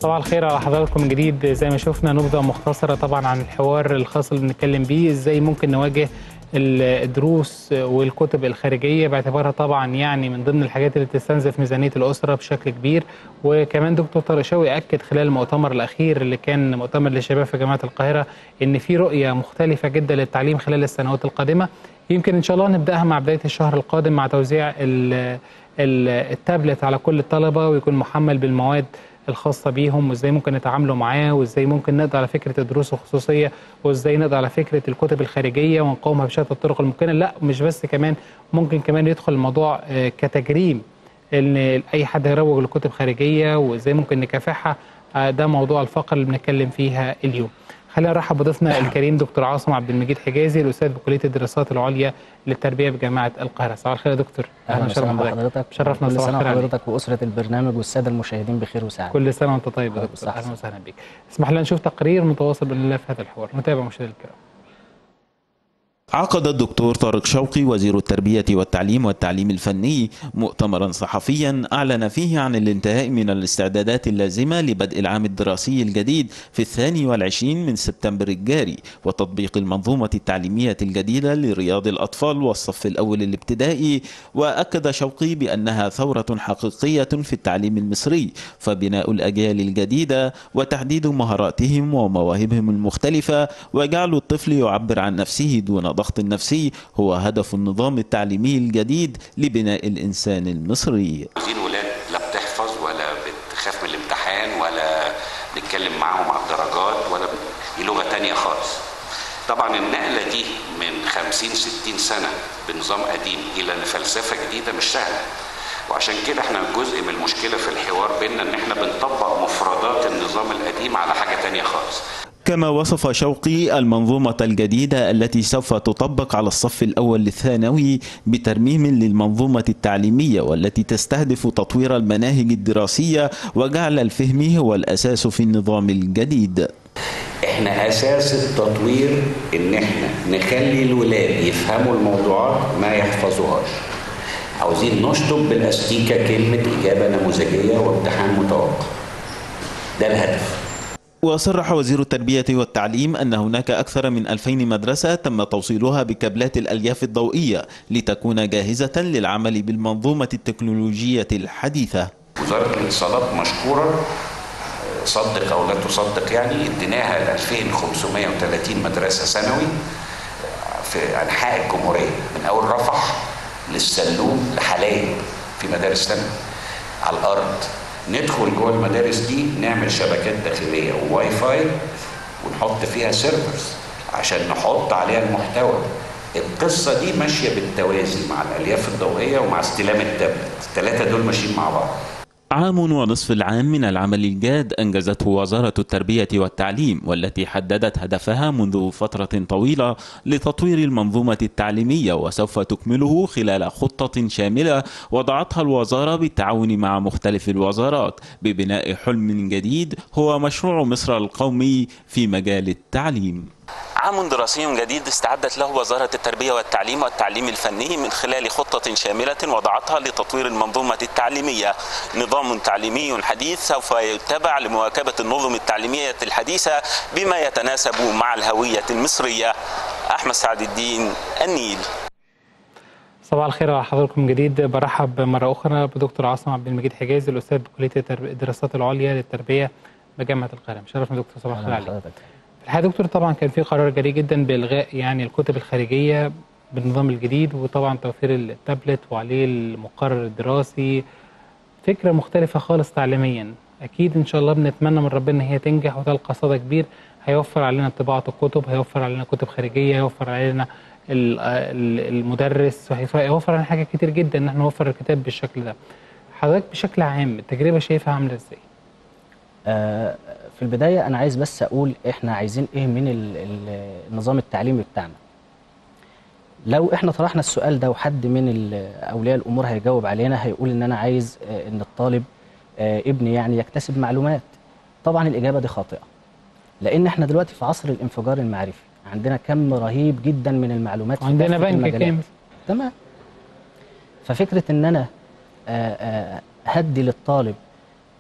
صباح الخير على حضراتكم من جديد زي ما شفنا نبذه مختصره طبعا عن الحوار الخاص اللي بنتكلم بيه ازاي ممكن نواجه الدروس والكتب الخارجيه باعتبارها طبعا يعني من ضمن الحاجات اللي بتستنزف ميزانيه الاسره بشكل كبير وكمان دكتور طارق شوقي اكد خلال المؤتمر الاخير اللي كان مؤتمر للشباب في جامعه القاهره ان في رؤيه مختلفه جدا للتعليم خلال السنوات القادمه يمكن ان شاء الله نبداها مع بدايه الشهر القادم مع توزيع التابلت على كل الطلبه ويكون محمل بالمواد الخاصه بيهم وازاي ممكن نتعاملوا معاه وازاي ممكن نقضي على فكره الدروس الخصوصيه وازاي نقضي على فكره الكتب الخارجيه ونقاومها بشتى الطرق الممكنه لا مش بس كمان ممكن كمان يدخل الموضوع كتجريم ان اي حد يروج لكتب خارجيه وازاي ممكن نكافحها ده موضوع الفقره اللي بنتكلم فيها اليوم خلينا نرحب بضيفنا الكريم دكتور عاصم عبد المجيد حجازي الاستاذ بكليه الدراسات العليا للتربيه بجامعه القاهره صباح الخير يا دكتور اهلا وسهلا بحضرتك شرفنا كل صباح سنه الخير وحضرتك واسره البرنامج والساده المشاهدين بخير وسعاده كل سنه وانت طيب يا طيب، دكتور صح. اهلا وسهلا بك اسمح لنا نشوف تقرير متواصل باذن الله في هذا الحوار نتابع مشاهدينا الكرام عقد الدكتور طارق شوقي وزير التربية والتعليم والتعليم الفني مؤتمرا صحفيا أعلن فيه عن الانتهاء من الاستعدادات اللازمة لبدء العام الدراسي الجديد في الثاني والعشرين من سبتمبر الجاري وتطبيق المنظومة التعليمية الجديدة لرياض الأطفال والصف الأول الابتدائي وأكد شوقي بأنها ثورة حقيقية في التعليم المصري فبناء الأجيال الجديدة وتحديد مهاراتهم ومواهبهم المختلفة وجعل الطفل يعبر عن نفسه دون ضغط نفسي هو هدف النظام التعليمي الجديد لبناء الإنسان المصري عايزين ولاد لا بتحفظ ولا بتخاف من الامتحان ولا نتكلم معاهم على الدرجات ولا ب- دي لغه تانية خالص طبعا النقله دي من 50 60 سنه بنظام قديم الى فلسفه جديده مش سهله وعشان كده احنا جزء من المشكله في الحوار بيننا ان احنا بنطبق مفردات النظام القديم على حاجه تانية خالص كما وصف شوقي المنظومة الجديدة التي سوف تطبق على الصف الأول للثانوي بترميم للمنظومة التعليمية والتي تستهدف تطوير المناهج الدراسية وجعل الفهم هو الأساس في النظام الجديد احنا اساس التطوير ان احنا نخلي الولاد يفهموا الموضوعات ما يحفظوهاش عاوزين نشطب بالاستيكه كلمه اجابه نموذجيه وامتحان متوقع ده الهدف وصرح وزير التربية والتعليم أن هناك أكثر من 2000 مدرسة تم توصيلها بكابلات الألياف الضوئية لتكون جاهزة للعمل بالمنظومة التكنولوجية الحديثة وزاره الاتصالات مشكوره صدق او لا تصدق يعني اديناها ل 2530 مدرسه ثانوي في انحاء الجمهوريه من اول رفح للسلوم لحلايب في مدارس ثانوي على الارض ندخل جوه المدارس دي نعمل شبكات داخليه وواي فاي ونحط فيها سيرفرز عشان نحط عليها المحتوى القصه دي ماشيه بالتوازي مع الالياف الضوئيه ومع استلام التابلت الثلاثه دول ماشيين مع بعض عام ونصف العام من العمل الجاد أنجزته وزارة التربية والتعليم والتي حددت هدفها منذ فترة طويلة لتطوير المنظومة التعليمية وسوف تكمله خلال خطة شاملة وضعتها الوزارة بالتعاون مع مختلف الوزارات ببناء حلم جديد هو مشروع مصر القومي في مجال التعليم عام دراسي جديد استعدت له وزارة التربية والتعليم والتعليم الفني من خلال خطة شاملة وضعتها لتطوير المنظومة التعليمية نظام تعليمي حديث سوف يتبع لمواكبة النظم التعليمية الحديثة بما يتناسب مع الهوية المصرية أحمد سعد الدين النيل صباح الخير على حضراتكم من جديد برحب مرة أخرى بدكتور عاصم عبد المجيد حجازي الأستاذ بكلية الترب- الدراسات العليا للتربية بجامعة القاهرة مشرفنا دكتور صباح الخير أهلا عليك بحضرتك. الحقيقة دكتور طبعا كان في قرار جريء جدا بإلغاء يعني الكتب الخارجية بالنظام الجديد وطبعا توفير التابلت وعليه المقرر الدراسي فكرة مختلفة خالص تعليميا أكيد إن شاء الله بنتمنى من ربنا إن هي تنجح وتلقى صدى كبير هيوفر علينا طباعة الكتب هيوفر علينا كتب خارجية هيوفر علينا ال- ال- المدرس وهيف- هيوفر علينا حاجات كتير جدا إن احنا نوفر الكتاب بالشكل ده حضرتك بشكل عام التجربة شايفها عاملة إزاي؟ آه، في البدايه انا عايز بس اقول احنا عايزين ايه من ال- ال- النظام التعليمي بتاعنا لو احنا طرحنا السؤال ده وحد من ال- اولياء الامور هيجاوب علينا هيقول ان انا عايز آه، ان الطالب آه، ابني يعني يكتسب معلومات طبعا الاجابه دي خاطئه لان احنا دلوقتي في عصر الانفجار المعرفي عندنا كم رهيب جدا من المعلومات في عندنا كافة بنك المجالات. كامل تمام ففكره ان انا آه، آه، هدي للطالب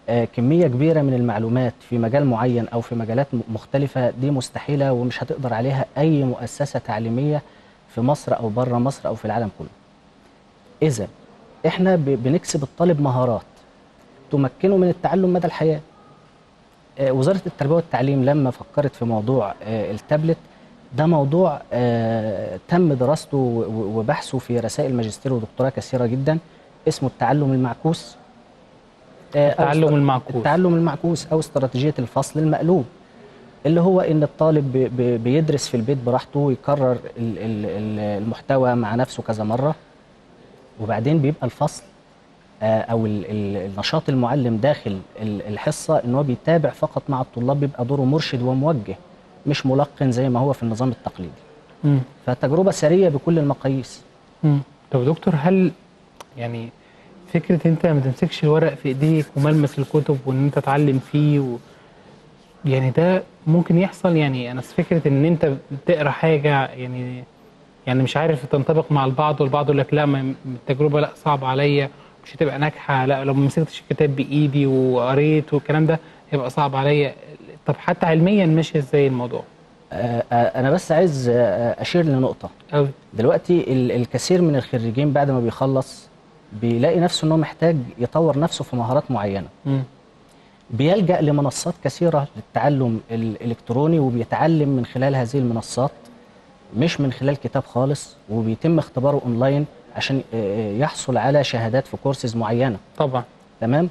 آه، كميه كبيره من المعلومات في مجال معين او في مجالات م- مختلفه دي مستحيله ومش هتقدر عليها اي مؤسسه تعليميه في مصر او بره مصر او في العالم كله اذا احنا ب- بنكسب الطالب مهارات تمكنه من التعلم مدى الحياه آه، وزاره التربيه والتعليم لما فكرت في موضوع آه، التابلت ده موضوع آه، تم دراسته و- و- وبحثه في رسائل ماجستير ودكتوراه كثيره جدا اسمه التعلم المعكوس آه، أو التعلم است- المعكوس. التعلم المعكوس او استراتيجيه الفصل المقلوب اللي هو ان الطالب بي- بي- بيدرس في البيت براحته ويكرر ال- ال- ال- المحتوى مع نفسه كذا مره وبعدين بيبقى الفصل آه، او ال- ال- النشاط المعلم داخل ال- الحصه ان هو بيتابع فقط مع الطلاب بيبقى دوره مرشد وموجه مش ملقن زي ما هو في النظام التقليدي مم. فتجربه سريه بكل المقاييس مم. طب يا دكتور هل يعني فكره انت ما تمسكش الورق في ايديك وملمس الكتب وان انت تعلم فيه و... يعني ده ممكن يحصل يعني انا فكره ان انت بتقرا حاجه يعني يعني مش عارف تنطبق مع البعض والبعض يقول لك لا ما- التجربه لا صعبه عليا مش هتبقى ناجحه لا لو ما مسكتش الكتاب بايدي وقريت والكلام ده هيبقى صعب عليا طب حتى علميا ماشي ازاي الموضوع آه، آه، انا بس عايز آه، اشير لنقطه قوي دلوقتي ال- الكثير من الخريجين بعد ما بيخلص بيلاقي نفسه انه محتاج يطور نفسه في مهارات معينه مم. بيلجأ لمنصات كثيرة للتعلم الإلكتروني وبيتعلم من خلال هذه المنصات مش من خلال كتاب خالص وبيتم اختباره أونلاين عشان آه، يحصل على شهادات في كورسز معينة طبعا تمام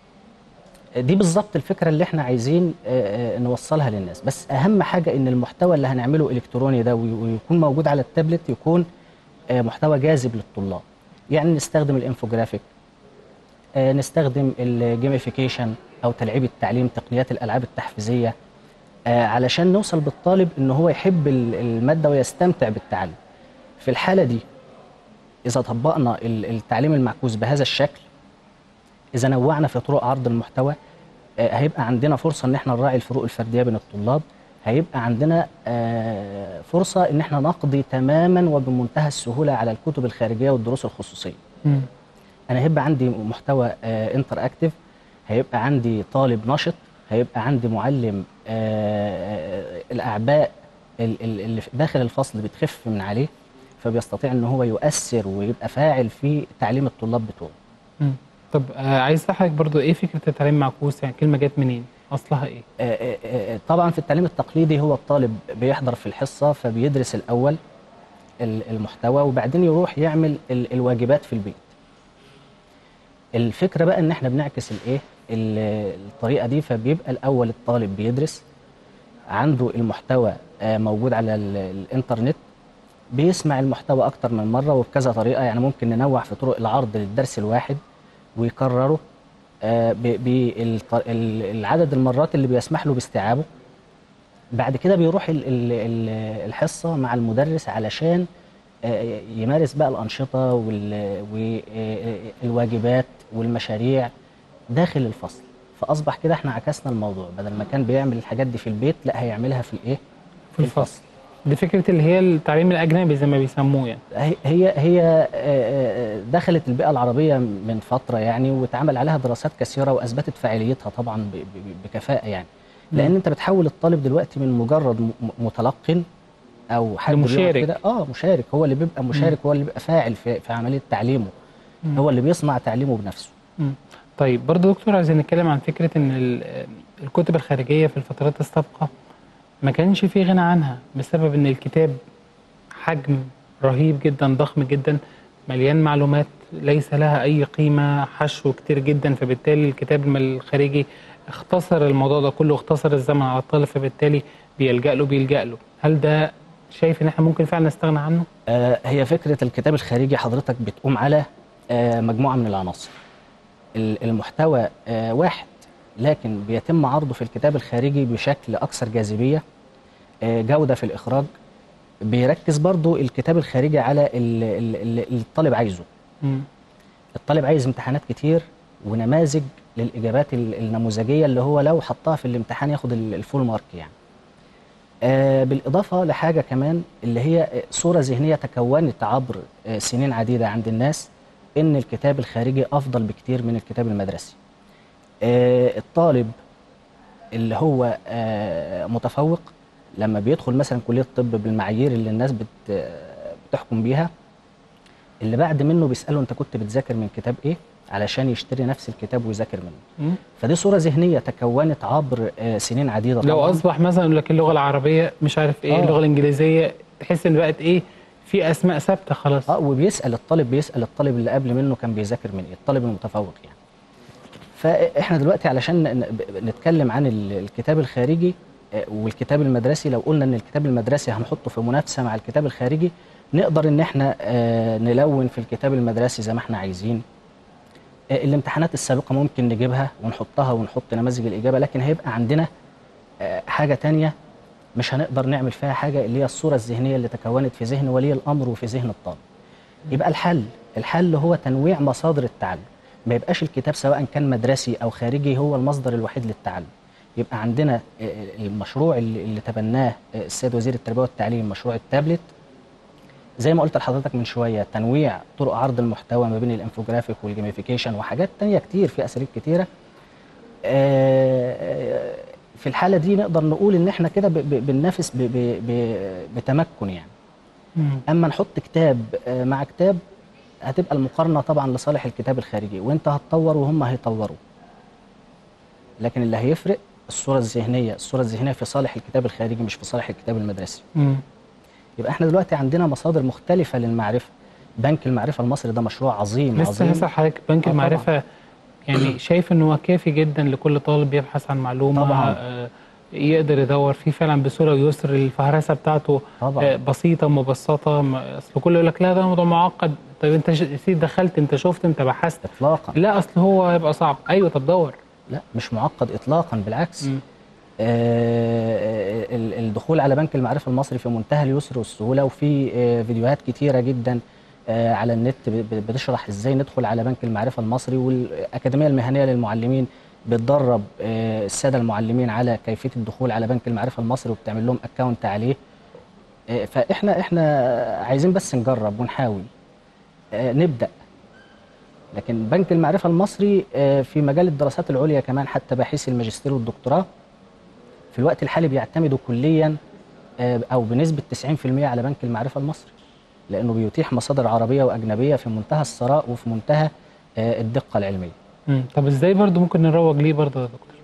دي بالظبط الفكرة اللي احنا عايزين آه، آه، نوصلها للناس بس أهم حاجة إن المحتوى اللي هنعمله إلكتروني ده وي- ويكون موجود على التابلت يكون آه، محتوى جاذب للطلاب يعني نستخدم الانفوجرافيك آه، نستخدم الجيميفيكيشن او تلعيب التعليم تقنيات الالعاب التحفيزيه آه، علشان نوصل بالطالب ان هو يحب ال- الماده ويستمتع بالتعلم في الحاله دي اذا طبقنا ال- التعليم المعكوس بهذا الشكل اذا نوعنا في طرق عرض المحتوى آه، هيبقى عندنا فرصه ان احنا نراعي الفروق الفرديه بين الطلاب هيبقى عندنا آه، فرصه ان احنا نقضي تماما وبمنتهى السهوله على الكتب الخارجيه والدروس الخصوصيه مم. انا هيبقى عندي محتوى انتر اكتف هيبقى عندي طالب نشط هيبقى عندي معلم آه، الاعباء ال- ال- اللي في- داخل الفصل بتخف من عليه فبيستطيع ان هو يؤثر ويبقى فاعل في تعليم الطلاب بتوعه مم. طب آه عايز اسالك برضو ايه فكره التعليم معكوس يعني كلمه جت منين اصلها ايه آه، آه، آه، طبعا في التعليم التقليدي هو الطالب بيحضر في الحصه فبيدرس الاول ال- المحتوى وبعدين يروح يعمل ال- الواجبات في البيت الفكره بقى ان احنا بنعكس الايه ال- الطريقه دي فبيبقى الاول الطالب بيدرس عنده المحتوى آه، موجود على ال- الانترنت بيسمع المحتوى اكتر من مره وبكذا طريقه يعني ممكن ننوع في طرق العرض للدرس الواحد ويكرره بالعدد المرات اللي بيسمح له باستيعابه بعد كده بيروح ال- ال- ال- الحصه مع المدرس علشان آه، يمارس بقى الانشطه والواجبات والمشاريع داخل الفصل فاصبح كده احنا عكسنا الموضوع بدل ما كان بيعمل الحاجات دي في البيت لا هيعملها في الايه في الفصل دي فكره اللي هي التعليم الاجنبي زي ما بيسموه يعني هي هي هي آه، آه، دخلت البيئه العربيه من فتره يعني واتعمل عليها دراسات كثيره واثبتت فاعليتها طبعا ب- ب- بكفاءه يعني لان انت بتحول الطالب دلوقتي من مجرد م- متلقن او حد بيقعد لمشارك. كده اه مشارك هو اللي بيبقى مشارك هو اللي بيبقى فاعل في, في عمليه تعليمه هو اللي بيصنع تعليمه بنفسه مم. طيب برضه دكتور عايزين نتكلم عن فكره ان ال- الكتب الخارجيه في الفترات السابقه ما كانش في غنى عنها بسبب ان الكتاب حجم رهيب جدا ضخم جدا مليان معلومات ليس لها اي قيمه حشو كتير جدا فبالتالي الكتاب الم- الخارجي اختصر الموضوع ده كله اختصر الزمن على الطالب فبالتالي بيلجأ له بيلجأ له هل ده شايف ان احنا ممكن فعلا نستغنى عنه؟ آه، هي فكرة الكتاب الخارجي حضرتك بتقوم على آه، مجموعة من العناصر ال- المحتوى آه، واحد لكن بيتم عرضه في الكتاب الخارجي بشكل أكثر جاذبية آه، جودة في الإخراج بيركز برضو الكتاب الخارجي على ال- ال- ال- اللي الطالب عايزه مم. الطالب عايز امتحانات كتير ونماذج للإجابات ال- النموذجية اللي هو لو حطها في الامتحان ياخد ال- الفول مارك يعني آه، بالإضافة لحاجة كمان اللي هي آه، صورة ذهنية تكونت عبر آه، سنين عديدة عند الناس إن الكتاب الخارجي أفضل بكتير من الكتاب المدرسي آه، الطالب اللي هو آه، متفوق لما بيدخل مثلا كليه الطب بالمعايير اللي الناس بت آه، بتحكم بيها اللي بعد منه بيساله انت كنت بتذاكر من كتاب ايه علشان يشتري نفس الكتاب ويذاكر منه مم. فدي صوره ذهنيه تكونت عبر آه، سنين عديده لو طبعاً. اصبح مثلا يقول لك اللغه العربيه مش عارف ايه آه. اللغه الانجليزيه تحس ان بقت ايه في اسماء ثابته خلاص اه وبيسال الطالب بيسال الطالب اللي قبل منه كان بيذاكر من ايه الطالب المتفوق يعني فاحنا دلوقتي علشان ن- ب- نتكلم عن ال- الكتاب الخارجي آه، والكتاب المدرسي لو قلنا ان الكتاب المدرسي هنحطه في منافسه مع الكتاب الخارجي نقدر ان احنا آه، نلون في الكتاب المدرسي زي ما احنا عايزين آه، الامتحانات السابقه ممكن نجيبها ونحطها ونحط نماذج الاجابه لكن هيبقى عندنا آه، حاجه تانية مش هنقدر نعمل فيها حاجه اللي هي الصوره الذهنيه اللي تكونت في ذهن ولي الامر وفي ذهن الطالب يبقى الحل الحل هو تنويع مصادر التعلم ما يبقاش الكتاب سواء كان مدرسي او خارجي هو المصدر الوحيد للتعلم يبقى عندنا آه، المشروع اللي اللي تبناه آه، السيد وزير التربيه والتعليم مشروع التابلت زي ما قلت لحضرتك من شويه تنويع طرق عرض المحتوى ما بين الانفوجرافيك والجيميفيكيشن وحاجات تانية كتير في اساليب كتيره آه، في الحاله دي نقدر نقول ان احنا كده ب- ب- بننافس ب- ب- ب- بتمكن يعني مم. اما نحط كتاب آه، مع كتاب هتبقى المقارنه طبعا لصالح الكتاب الخارجي وانت هتطور وهم هيطوروا لكن اللي هيفرق الصوره الذهنيه الصوره الذهنيه في صالح الكتاب الخارجي مش في صالح الكتاب المدرسي مم. يبقى احنا دلوقتي عندنا مصادر مختلفه للمعرفه بنك المعرفه المصري ده مشروع عظيم لسه عظيم هسأل حضرتك بنك آه المعرفة يعني شايف ان هو كافي جدا لكل طالب يبحث عن معلومة طبعاً. آه، يقدر يدور فيه فعلا بسهولة ويسر الفهرسة بتاعته طبعاً. آه، بسيطة مبسطة ما- اصل كله يقول لك لا ده موضوع معقد طيب انت ش- يا سيدي دخلت انت شفت انت بحثت اطلاقا لا اصل هو هيبقى صعب ايوه طب دور لا مش معقد اطلاقا بالعكس مم. آه، ال- الدخول على بنك المعرفة المصري في منتهى اليسر والسهولة وفي آه، فيديوهات كتيرة جدا آه، على النت ب- ب- بتشرح ازاي ندخل على بنك المعرفة المصري والأكاديمية المهنية للمعلمين بتدرب آه، السادة المعلمين على كيفية الدخول على بنك المعرفة المصري وبتعمل لهم اكونت عليه آه، فاحنا احنا عايزين بس نجرب ونحاول آه، نبدأ لكن بنك المعرفة المصري آه، في مجال الدراسات العليا كمان حتى باحثي الماجستير والدكتوراه في الوقت الحالي بيعتمدوا كليا آه، او بنسبه 90% على بنك المعرفه المصري لانه بيتيح مصادر عربيه واجنبيه في منتهى الثراء وفي منتهى آه، الدقه العلميه مم. طب ازاي برضو ممكن نروج ليه برضو يا دكتور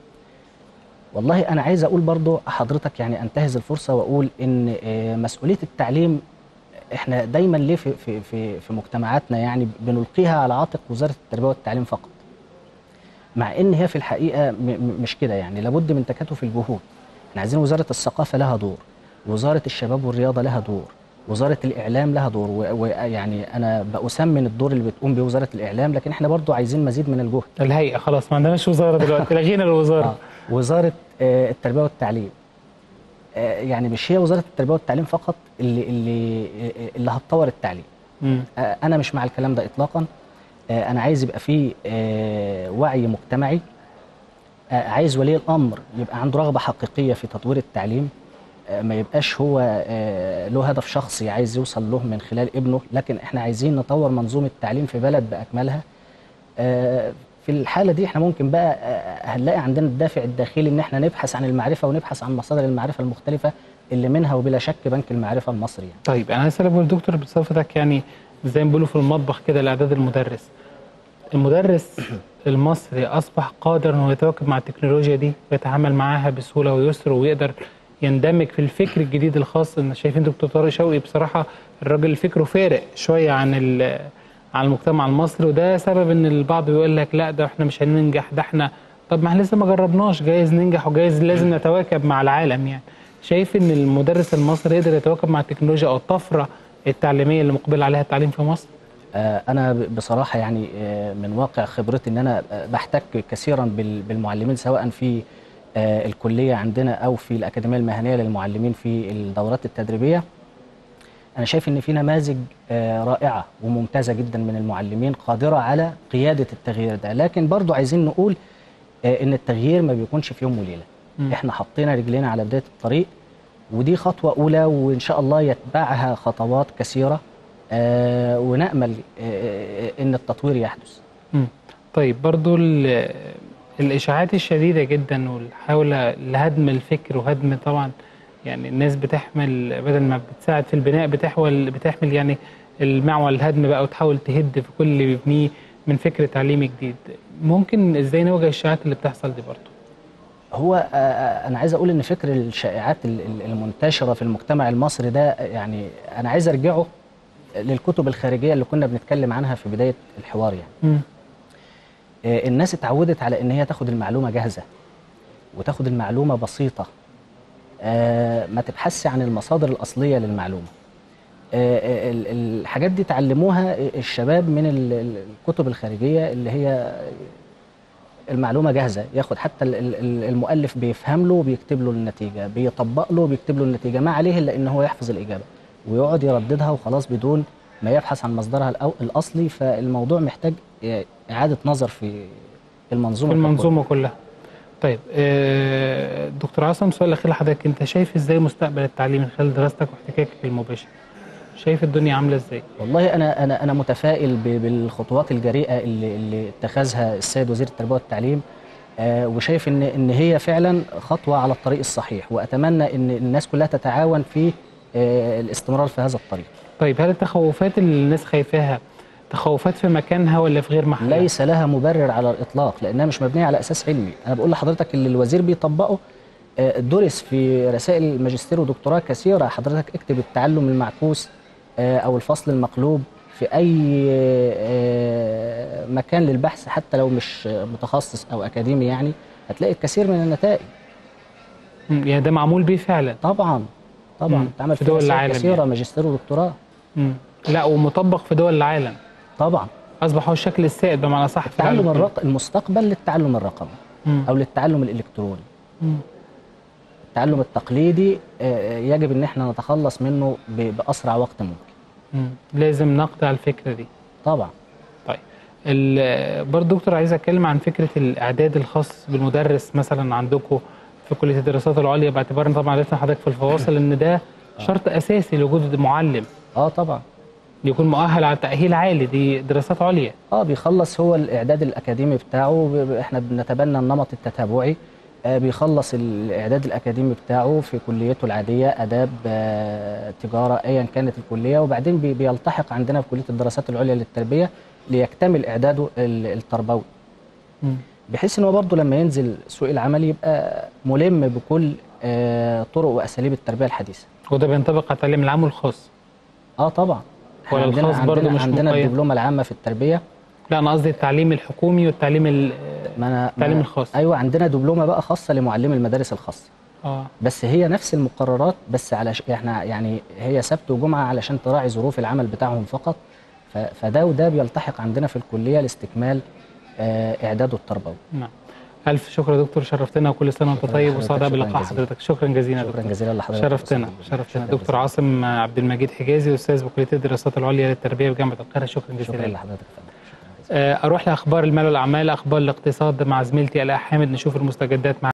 والله انا عايز اقول برضو حضرتك يعني انتهز الفرصه واقول ان آه، مسؤوليه التعليم احنا دايما ليه في في في في مجتمعاتنا يعني بنلقيها على عاتق وزاره التربيه والتعليم فقط مع ان هي في الحقيقه م- م- مش كده يعني لابد من تكاتف الجهود احنا عايزين وزاره الثقافه لها دور وزاره الشباب والرياضه لها دور وزاره الاعلام لها دور و- ويعني انا بأسمن الدور اللي بتقوم به وزاره الاعلام لكن احنا برضو عايزين مزيد من الجهد الهيئة خلاص ما عندناش وزارة دلوقتي لغينا الوزارة آه. وزاره آه، التربيه والتعليم آه، يعني مش هي وزاره التربيه والتعليم فقط اللي اللي آه، اللي هتطور التعليم مم. آه، انا مش مع الكلام ده اطلاقا آه، انا عايز يبقى فيه آه، وعي مجتمعي آه، عايز ولي الامر يبقى عنده رغبه حقيقيه في تطوير التعليم آه، ما يبقاش هو آه، له هدف شخصي عايز يوصل له من خلال ابنه لكن احنا عايزين نطور منظومه التعليم في بلد باكملها آه، في الحاله دي احنا ممكن بقى آه، هنلاقي عندنا الدافع الداخلي ان احنا نبحث عن المعرفه ونبحث عن مصادر المعرفه المختلفه اللي منها وبلا شك بنك المعرفه المصري يعني. طيب انا عايز اسالك برضو دكتور بصفتك يعني زي ما بيقولوا في المطبخ كده الاعداد المدرس المدرس المصري اصبح قادر انه يتواكب مع التكنولوجيا دي ويتعامل معاها بسهوله ويسر ويقدر يندمج في الفكر الجديد الخاص ان شايفين دكتور طارق شوقي بصراحه الراجل فكره فارق شويه عن ال- عن المجتمع المصري وده سبب ان البعض بيقول لك لا ده احنا مش هننجح ده احنا طب ما احنا لسه ما جربناش جايز ننجح وجايز لازم نتواكب مع العالم يعني شايف ان المدرس المصري يقدر يتواكب مع التكنولوجيا او الطفره التعليميه اللي مقبل عليها التعليم في مصر آه، أنا ب- بصراحة يعني آه، من واقع خبرتي إن أنا آه، بحتك كثيرا بال- بالمعلمين سواء في آه، الكلية عندنا أو في الأكاديمية المهنية للمعلمين في الدورات التدريبية أنا شايف إن في نماذج آه، رائعة وممتازة جدا من المعلمين قادرة على قيادة التغيير ده لكن برضو عايزين نقول آه، إن التغيير ما بيكونش في يوم وليلة مم. إحنا حطينا رجلينا على بداية الطريق ودي خطوة أولى وإن شاء الله يتبعها خطوات كثيرة آه، ونأمل آه، آه، إن التطوير يحدث مم. طيب برضو ال- الاشاعات الشديده جدا والحاولة لهدم الفكر وهدم طبعا يعني الناس بتحمل بدل ما بتساعد في البناء بتحول بتحمل يعني المعول الهدم بقى وتحاول تهد في كل اللي بيبنيه من فكر تعليمي جديد ممكن ازاي نواجه الشائعات اللي بتحصل دي برضه هو آه، آه، انا عايز اقول ان فكر الشائعات ال- ال- المنتشره في المجتمع المصري ده يعني انا عايز ارجعه للكتب الخارجيه اللي كنا بنتكلم عنها في بدايه الحوار يعني مم. آه، الناس اتعودت على ان هي تاخد المعلومه جاهزه وتاخد المعلومه بسيطه آه، ما تبحثش عن المصادر الاصليه للمعلومه آه، آه، ال- الحاجات دي تعلموها الشباب من ال- ال- الكتب الخارجيه اللي هي المعلومه جاهزه ياخد حتى ال- ال- ال- المؤلف بيفهم له وبيكتب له النتيجه بيطبق له وبيكتب له النتيجه ما عليه الا ان هو يحفظ الاجابه ويقعد يرددها وخلاص بدون ما يبحث عن مصدرها الأو- الاصلي فالموضوع محتاج اعاده نظر في المنظومه في ككل. المنظومه كلها طيب آه، دكتور عاصم سؤال اخير لحضرتك انت شايف ازاي مستقبل التعليم من خلال دراستك واحتكاكك المباشر شايف الدنيا عامله ازاي والله انا انا انا متفائل ب- بالخطوات الجريئه اللي اللي اتخذها السيد وزير التربيه والتعليم آه، وشايف ان ان هي فعلا خطوه على الطريق الصحيح واتمنى ان الناس كلها تتعاون في آه، الاستمرار في هذا الطريق طيب هل التخوفات اللي الناس خايفاها تخوفات في مكانها ولا في غير محلها ليس لها مبرر على الاطلاق لانها مش مبنيه على اساس علمي انا بقول لحضرتك اللي الوزير بيطبقه آه، درس في رسائل الماجستير ودكتوراه كثيره حضرتك اكتب التعلم المعكوس آه، او الفصل المقلوب في اي آه، مكان للبحث حتى لو مش متخصص او اكاديمي يعني هتلاقي الكثير من النتائج مم، يعني ده معمول بيه فعلا طبعا طبعا مم. اتعمل في في دول رسائل العالم كثيره يعني. ماجستير ودكتوراه مم. لا ومطبق في دول العالم طبعا اصبح هو الشكل السائد بمعنى صح في التعلم العالم كله. الرق... المستقبل للتعلم الرقمي مم. او للتعلم الالكتروني مم. التعلم التقليدي آه، يجب ان احنا نتخلص منه ب- باسرع وقت ممكن مم. لازم نقطع الفكره دي طبعا طيب ال- برضه دكتور عايز اتكلم عن فكره الاعداد الخاص بالمدرس مثلا عندكم في كليه الدراسات العليا باعتبار ان طبعا عرفنا حضرتك في الفواصل ان ده شرط اساسي لوجود معلم اه طبعا يكون مؤهل على تاهيل عالي دي دراسات عليا اه بيخلص هو الاعداد الاكاديمي بتاعه ب- ب- احنا بنتبنى النمط التتابعي آه بيخلص الاعداد الاكاديمي بتاعه في كليته العاديه اداب آه تجاره ايا كانت الكليه وبعدين بي- بيلتحق عندنا في كليه الدراسات العليا للتربيه ليكتمل اعداده ال- التربوي مم. بحيث ان هو برضه لما ينزل سوق العمل يبقى ملم بكل آه طرق واساليب التربيه الحديثه وده بينطبق على التعليم العام والخاص اه طبعا إحنا ولا عندنا الخاص برضه عندنا, مش عندنا مقيد؟ الدبلومه العامه في التربيه لا انا قصدي التعليم الحكومي والتعليم ال- ما انا ما التعليم أنا- الخاص. ايوه عندنا دبلومه بقى خاصه لمعلمي المدارس الخاصه اه بس هي نفس المقررات بس على ش... احنا يعني هي سبت وجمعه علشان تراعي ظروف العمل بتاعهم فقط ف... فده وده بيلتحق عندنا في الكليه لاستكمال آه اعداده التربوي نعم الف شكر يا دكتور شرفتنا وكل سنه وانت شكراً طيب لحضرتك، وسعداء شكراً بلقاء جزيلاً. حضرتك شكرا جزيلا يا شكرا دكتور. جزيلا لحضرتك شرفتنا أستاذ شرفتنا شكراً دكتور عاصم عبد المجيد حجازي استاذ بكليه الدراسات العليا للتربيه بجامعه القاهره شكرا جزيلاً. جزيلا شكرا لك. لحضرتك يا فندم. شكراً جزيلاً. آه، اروح لاخبار المال والاعمال اخبار الاقتصاد مع زميلتي الاء حامد نشوف المستجدات مع